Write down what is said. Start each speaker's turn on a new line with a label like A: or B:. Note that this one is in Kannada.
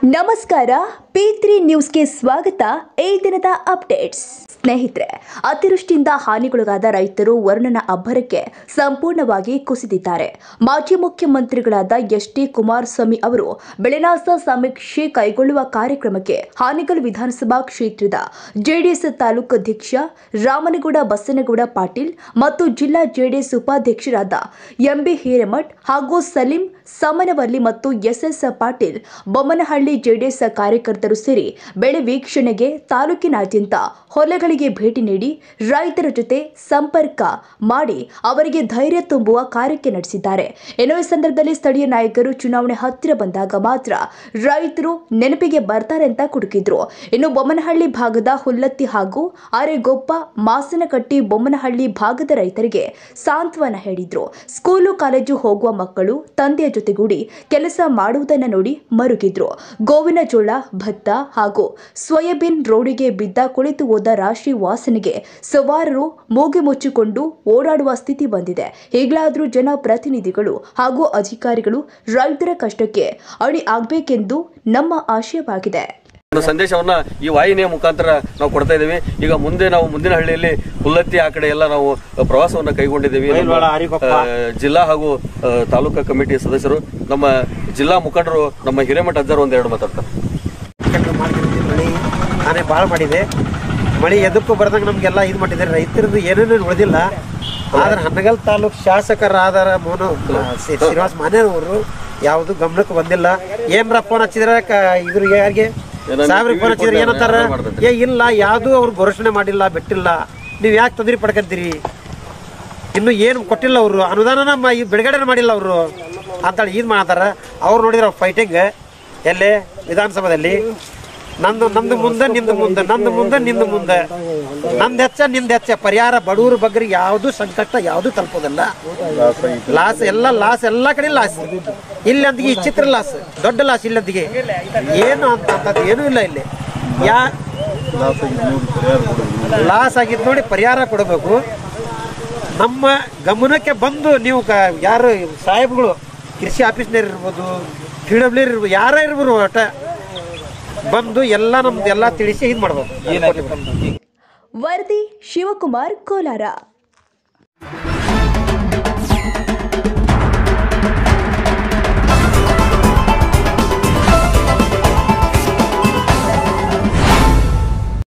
A: ನಮಸ್ಕಾರ ಪಿ ತ್ರೀ ನ್ಯೂಸ್ಗೆ ಸ್ವಾಗತ ಈ ದಿನದ ಅಪ್ಡೇಟ್ಸ್ ಸ್ನೇಹಿತರೆ ಅತಿವೃಷ್ಟಿಯಿಂದ ಹಾನಿಗೊಳಗಾದ ರೈತರು ವರುಣನ ಅಬ್ಬರಕ್ಕೆ ಸಂಪೂರ್ಣವಾಗಿ ಕುಸಿದಿದ್ದಾರೆ ಮಾಜಿ ಮುಖ್ಯಮಂತ್ರಿಗಳಾದ ಎಚ್ ಡಿ ಕುಮಾರಸ್ವಾಮಿ ಅವರು ಬೆಳೆನಾಶ ಸಮೀಕ್ಷೆ ಕೈಗೊಳ್ಳುವ ಕಾರ್ಯಕ್ರಮಕ್ಕೆ ಹಾನಿಗಲ್ ವಿಧಾನಸಭಾ ಕ್ಷೇತ್ರದ ಜೆಡಿಎಸ್ ತಾಲೂಕು ಅಧ್ಯಕ್ಷ ರಾಮನಗೌಡ ಬಸನಗೌಡ ಪಾಟೀಲ್ ಮತ್ತು ಜಿಲ್ಲಾ ಜೆಡಿಎಸ್ ಉಪಾಧ್ಯಕ್ಷರಾದ ಎಂಬಿ ಹಿರೇಮಠ್ ಹಾಗೂ ಸಲೀಂ ಸಮನವಲ್ಲಿ ಮತ್ತು ಎಸ್ಎಸ್ ಪಾಟೀಲ್ ಬೊಮ್ಮನಹಳ್ಳಿ ಜೆಡಿಎಸ್ ಕಾರ್ಯಕರ್ತರು ಸೇರಿ ಬೆಳೆ ವೀಕ್ಷಣೆಗೆ ತಾಲೂಕಿನಾದ್ಯಂತ ಹೊಲಗಳಿಗೆ ಭೇಟಿ ನೀಡಿ ರೈತರ ಜೊತೆ ಸಂಪರ್ಕ ಮಾಡಿ ಅವರಿಗೆ ಧೈರ್ಯ ತುಂಬುವ ಕಾರ್ಯಕ್ಕೆ ನಡೆಸಿದ್ದಾರೆ ಇನ್ನು ಈ ಸಂದರ್ಭದಲ್ಲಿ ಸ್ಥಳೀಯ ನಾಯಕರು ಚುನಾವಣೆ ಹತ್ತಿರ ಬಂದಾಗ ಮಾತ್ರ ರೈತರು ನೆನಪಿಗೆ ಬರ್ತಾರೆ ಅಂತ ಕುಟುಕಿದ್ರು ಇನ್ನು ಬೊಮ್ಮನಹಳ್ಳಿ ಭಾಗದ ಹುಲ್ಲತ್ತಿ ಹಾಗೂ ಅರೆಗೊಪ್ಪ ಮಾಸನಕಟ್ಟಿ ಬೊಮ್ಮನಹಳ್ಳಿ ಭಾಗದ ರೈತರಿಗೆ ಸಾಂತ್ವನ ಹೇಳಿದ್ರು ಸ್ಕೂಲು ಕಾಲೇಜು ಹೋಗುವ ಮಕ್ಕಳು ತಂದೆಯ ಜೊತೆಗೂಡಿ ಕೆಲಸ ಮಾಡುವುದನ್ನು ನೋಡಿ ಮರುಗಿದ್ರು ಗೋವಿನ ಜೋಳ ಭತ್ತ ಹಾಗೂ ಸೋಯಾಬೀನ್ ರೋಡಿಗೆ ಬಿದ್ದ ಕುಳಿತು ಹೋದ ರಾಶಿ ವಾಸನೆಗೆ ಸವಾರರು ಮೂಗೆ ಮುಚ್ಚಿಕೊಂಡು ಓಡಾಡುವ ಸ್ಥಿತಿ ಬಂದಿದೆ ಈಗಲಾದರೂ ಜನಪ್ರತಿನಿಧಿಗಳು ಹಾಗೂ ಅಧಿಕಾರಿಗಳು ರೈತರ ಕಷ್ಟಕ್ಕೆ ಅಣಿ ಆಗಬೇಕೆಂದು ನಮ್ಮ ಆಶಯವಾಗಿದೆ
B: ಒಂದು ಸಂದೇಶವನ್ನ ಈ ವಾಹಿನಿಯ ಮುಖಾಂತರ ನಾವು ಕೊಡ್ತಾ ಇದ್ದೀವಿ ಈಗ ಮುಂದೆ ನಾವು ಮುಂದಿನ ಹಳ್ಳಿಯಲ್ಲಿ ಹುಲ್ಲತ್ತಿ ಆ ಕಡೆ ಎಲ್ಲ ನಾವು ಪ್ರವಾಸವನ್ನ ಕೈಗೊಂಡಿದ್ದೀವಿ ನಮ್ಮ, ಆ, ಜಿಲ್ಲಾ ಹಾಗೂ ಆ, ತಾಲೂಕಾ ಕಮಿಟಿ ಸದಸ್ಯರು ನಮ್ಮ ಜಿಲ್ಲಾ ಮುಖಂಡರು ನಮ್ಮ ಹಿರೇಮಠ ಅಜ್ಜರು ಒಂದೆರಡು ಮಾತಾಡ್ತಾರೆ
C: ಕೆಲಸ ಮಾಡ್ತಿರ್ತೀವಿ ಮಳೆ ನಾನೇ ಭಾಳ ಮಾಡಿದೆ ಮಳೆ ಎದಕ್ಕೂ ಬರ್ದಂಗೆ ನಮಗೆಲ್ಲ ಇದು ಮಾಡಿದ್ದಾರೆ ರೈತರದ್ದು ಏನೇನು ಉಳಿದಿಲ್ಲ ಆದ್ರೆ ಹನಗಲ್ ತಾಲೂಕ್ ಶಾಸಕರಾದ ಮೋನು ಶ್ರೀ- ಶ್ರೀನಿವಾಸ್ ಮಾನ್ಯನವರು ಯಾವುದು ಗಮನಕ್ಕೆ ಬಂದಿಲ್ಲ ಏನ್ರ ಫೋನ್ ಹಚ್ಚಿದ್ರೆ ಕ- ಇದ್ರ ಯಾರಿಗೆ
B: ಏನೋ
C: ಸಾಹೇಬ್ರಿಗೆ ಫೋನ್ ಹಚ್ಚಿದ್ರೆ
B: report
C: ಏನಂತಾರ
B: ಯಾರೋ ಮಾಡ್ತಾರೆ.
C: ಏ ಇಲ್ಲ ಯಾವುದು ಅವ್ರು ಘೋಷಣೆ ಮಾಡಿಲ್ಲ ಬಿಟ್ಟಿಲ್ಲ ನೀವು ಯಾಕೆ ತೊಂದರೆ ಪಡ್ಕಂತೀರಿ ಇನ್ನು ಏನು ಕೊಟ್ಟಿಲ್ಲ ಅವರು ಅನುದಾನನ ಮ- ಈ ಬಿಡುಗಡೆ ಮಾಡಿಲ್ಲ ಅವರು ಅಂತೇಳಿ ಇದು ಮಾಡ್ತಾರ ಅವ್ರು ನೋಡಿದ್ರೆ ಫೈಟಿಂಗ್ ಎಲ್ಲಿ ವಿಧಾನಸಭಾದಲ್ಲಿ ನಂದು ನಂದು ಮುಂದೆ ನಿಂದು ಮುಂದೆ ನಂದು ಮುಂದೆ ನಿಂದು ಮುಂದೆ ನಂದು ಹೆಚ್ಚ ನಿಂದು ಹೆಚ್ಚ ಪರಿಹಾರ ಬಡವ್ರ ಬಗ್ಗೆ ಯಾವುದು ಸಂಕಷ್ಟ ಯಾವುದು ತಲುಪೋದಿಲ್ಲ ಲಾಸ್ ಎಲ್ಲ ಲಾಸ್ ಎಲ್ಲ ಕಡೆ ಲಾಸ್ ಇಲ್ಲಂದಿಗೆ ಈ ಚಿತ್ರ ಲಾಸ್ ದೊಡ್ಡ ಲಾಸ್ ಇಲ್ಲಂದಿಗೆ ಏನು ಅಂತ ಅಂತದ್ದು ಏನೂ ಇಲ್ಲ ಇಲ್ಲಿ ಯಾ ಲಾಸ್ ಆಗಿದ್ದು ನೋಡಿ ಪರಿಹಾರ ಕೊಡಬೇಕು ನಮ್ಮ ಗಮನಕ್ಕೆ ಬಂದು ನೀವು ಕ- ಯಾರು ಸಾಹೇಬ್ಗಳು ಕೃಷಿ ಆಫೀಸ್ನವ್ರು ಇರ್ಬೋದು ಪಿ ಡಬ್ಲ್ಯೂ ಇರ್ಬೋದು ಯಾರೇ ಇರ್ಬೋದು ಒಟ್ಟ ಬಂದು ಎಲ್ಲ ನಮ್ದು ಎಲ್ಲ ತಿಳಿಸಿ ಇದು ಮಾಡ್ಬೋದು
A: ವರದಿ ಶಿವಕುಮಾರ್ ಕೋಲಾರ